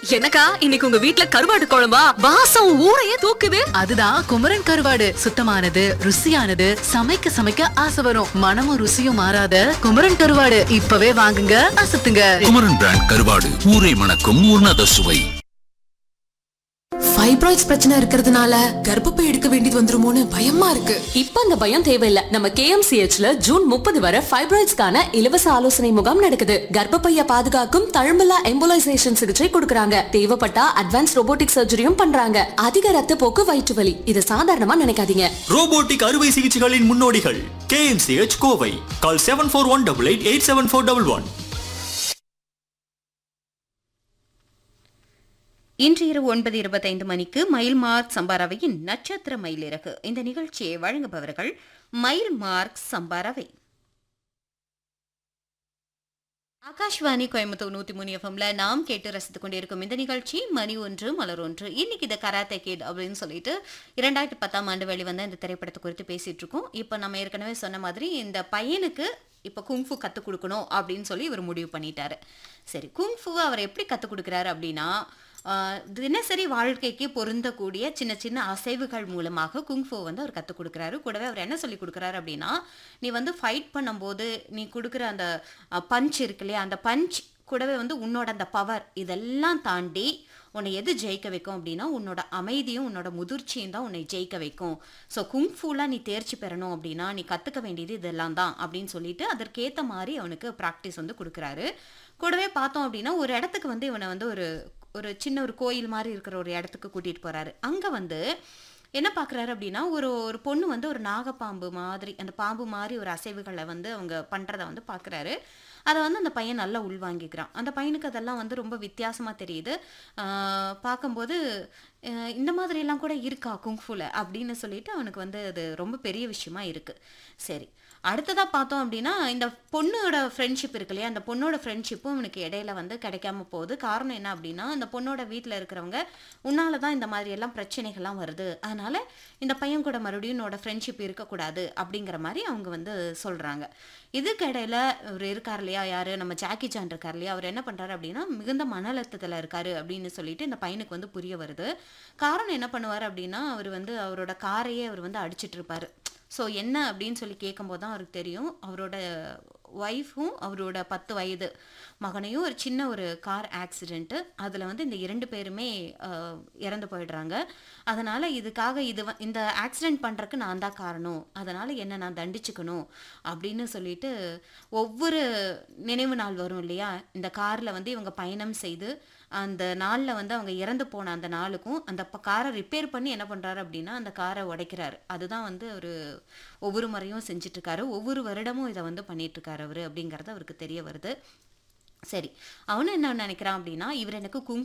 என்னக்கா இன்னைக்கு உங்க வீட்ல கருவாடு குழம்பா வாசம் ஊரையே தூக்குது அதுதான் குமரன் கருவாடு சுத்தமானது ருசியானது சமைக்க சமைக்க ஆசை வரும் மனமும் ருசியும் மாறாத குமரன் கருவாடு இப்பவே வாங்குங்க அசத்துங்க குமரன் பிராண்ட் கருவாடு ஊரை மணக்கும் உன்னத சுவை ஃபைப்ராய்ட்ஸ் பிரச்சனை இருக்கிறதுனால கர்ப்பப்பை எடுக்க வேண்டியது வந்துருமோன்னு பயமா இருக்கு இப்ப அந்த பயம் தேவையில்ல நம்ம கேஎம்சிஹெச்ல ஜூன் முப்பது வரை ஃபைப்ராய்ட்ஸ்க்கான இலவச ஆலோசனை முகாம் நடக்குது கர்ப்பப்பைய பாதுகாக்கும் தழும்பலா எம்போலைசேஷன் சிகிச்சை கொடுக்கறாங்க தேவைப்பட்டா அட்வான்ஸ் ரோபோட்டிக் சர்ஜரியும் பண்றாங்க அதிக ரத்த போக்கு வயிற்று வலி இது சாதாரணமா நினைக்காதீங்க ரோபோட்டிக் அறுவை சிகிச்சைகளின் முன்னோடிகள் KMCH Kovai call seven four one double eight eight seven four double one இன்று இரவு ஒன்பது இருபத்தைந்து மணிக்கு மயில் மார்க் சம்பாரவையின் நட்சத்திர மயிலிறகு இந்த நிகழ்ச்சியை வழங்குபவர்கள் மயில் மார்க் சம்பாரவை ஆகாஷ்வாணி கோயம்புத்தூர் நூத்தி மூணு எஃப்எம்ல நாம் கேட்டு ரசித்துக் கொண்டிருக்கும் இந்த நிகழ்ச்சி மணி ஒன்று மலர் ஒன்று இன்னைக்கு இந்த கராத்தே கிட் அப்படின்னு சொல்லிட்டு இரண்டாயிரத்தி பத்தாம் ஆண்டு வெளிவந்த இந்த திரைப்படத்தை குறித்து பேசிட்டு இருக்கோம் இப்போ நம்ம ஏற்கனவே சொன்ன மாதிரி இந்த பையனுக்கு இப்போ குங்ஃபு கற்றுக் கொடுக்கணும் அப்படின்னு சொல்லி இவர் முடிவு பண்ணிட்டாரு சரி குங்ஃபுவை அவர் எப்படி கற்றுக் கொடுக்குறாரு அப்படின்னா ஆஹ், தினசரி வாழ்க்கைக்கு பொருந்தக்கூடிய சின்ன சின்ன அசைவுகள் மூலமாக குங்ஃபு வந்து அவர் கற்றுக் கொடுக்குறாரு கூடவே அவர் என்ன சொல்லி கொடுக்குறாரு அப்படின்னா நீ வந்து ஃபைட் பண்ணும்போது நீ கொடுக்குற அந்த பஞ்ச் இருக்கு இல்லையா அந்த பஞ்ச் கூடவே வந்து உன்னோட அந்த பவர் இதெல்லாம் தாண்டி உன்னை எது ஜெயிக்க வைக்கும் அப்படின்னா உன்னோட அமைதியும் உன்னோட முதிர்ச்சியும் தான் உன்னை ஜெயிக்க வைக்கும் ஸோ குங்ஃபூலாம் நீ தேர்ச்சி பெறணும் அப்படின்னா நீ கற்றுக்க வேண்டியது இதெல்லாம் தான் அப்படின்னு சொல்லிட்டு அதற்கேற்ற மாதிரி அவனுக்கு ப்ராக்டிஸ் வந்து கொடுக்குறாரு கூடவே பார்த்தோம் அப்படின்னா ஒரு இடத்துக்கு வந்து இவனை வந்து ஒரு ஒரு சின்ன ஒரு கோயில் மாதிரி இருக்கிற ஒரு இடத்துக்கு கூட்டிகிட்டு போகிறாரு அங்கே வந்து என்ன பார்க்குறாரு அப்படின்னா ஒரு ஒரு பொண்ணு வந்து ஒரு நாகப்பாம்பு மாதிரி அந்த பாம்பு மாதிரி ஒரு அசைவுகளை வந்து அவங்க பண்ணுறத வந்து பார்க்குறாரு அதை வந்து அந்த பையன் நல்லா உள்வாங்கிக்கிறான் அந்த பையனுக்கு அதெல்லாம் வந்து ரொம்ப வித்தியாசமாக தெரியுது ஆஹ் பார்க்கும்போது அஹ் இந்த மாதிரியெல்லாம் கூட இருக்கா குங்ஃபுல அப்படின்னு சொல்லிட்டு அவனுக்கு வந்து அது ரொம்ப பெரிய விஷயமா இருக்கு சரி அடுத்ததாக பார்த்தோம் அப்படின்னா இந்த பொண்ணோட ஃப்ரெண்ட்ஷிப் இருக்கு இல்லையா அந்த பொண்ணோட ஃப்ரெண்ட்ஷிப்பும் இவனுக்கு இடையில வந்து கிடைக்காம போகுது காரணம் என்ன அப்படின்னா இந்த பொண்ணோட வீட்டில் இருக்கிறவங்க உன்னால தான் இந்த மாதிரி எல்லாம் பிரச்சனைகள்லாம் வருது அதனால இந்த பையன் கூட மறுபடியும் என்னோட ஃப்ரெண்ட்ஷிப் இருக்கக்கூடாது அப்படிங்கிற மாதிரி அவங்க வந்து சொல்றாங்க இதுக்கு இடையில அவர் இருக்கார் இல்லையா யாரு நம்ம ஜாக்கி சான் இருக்கார் இல்லையா அவர் என்ன பண்றாரு அப்படின்னா மிகுந்த மன அழுத்தத்தில் இருக்காரு அப்படின்னு சொல்லிட்டு இந்த பையனுக்கு வந்து புரிய வருது காரணம் என்ன பண்ணுவார் அப்படின்னா அவர் வந்து அவரோட காரையே அவர் வந்து அடிச்சிட்டு இருப்பாரு ஸோ என்ன அப்படின்னு சொல்லி கேட்கும்போது தான் அவருக்கு தெரியும் அவரோட ஒய்ஃபும் அவரோட பத்து வயது மகனையும் ஒரு சின்ன ஒரு கார் ஆக்சிடெண்ட்டு அதில் வந்து இந்த இரண்டு பேருமே அஹ், இறந்து போயிடுறாங்க அதனால் இதுக்காக இது வ- இந்த ஆக்சிடெண்ட் பண்ணுறக்கு நான் தான் காரணம் அதனால் என்ன நான் தண்டிச்சுக்கணும் அப்படின்னு சொல்லிட்டு ஒவ்வொரு நினைவு நாள் வரும் இல்லையா இந்த காரில் வந்து இவங்க பயணம் செய்து அந்த நாளில் வந்து அவங்க இறந்து போன அந்த நாளுக்கும் அந்த ப- காரை ரிப்பேர் பண்ணி என்ன பண்ணுறாரு அப்படின்னா அந்த காரை உடைக்கிறாரு அதுதான் வந்து ஒரு ஒவ்வொரு முறையும் செஞ்சுட்டு இருக்காரு ஒவ்வொரு வருடமும் இதை வந்து பண்ணிட்டு இருக்காரு அவர் அப்படிங்கிறது அவருக்கு தெரிய வருது சரி அவனும் என்ன நினைக்கிறான் அப்படின்னா இவர் எனக்கு குங்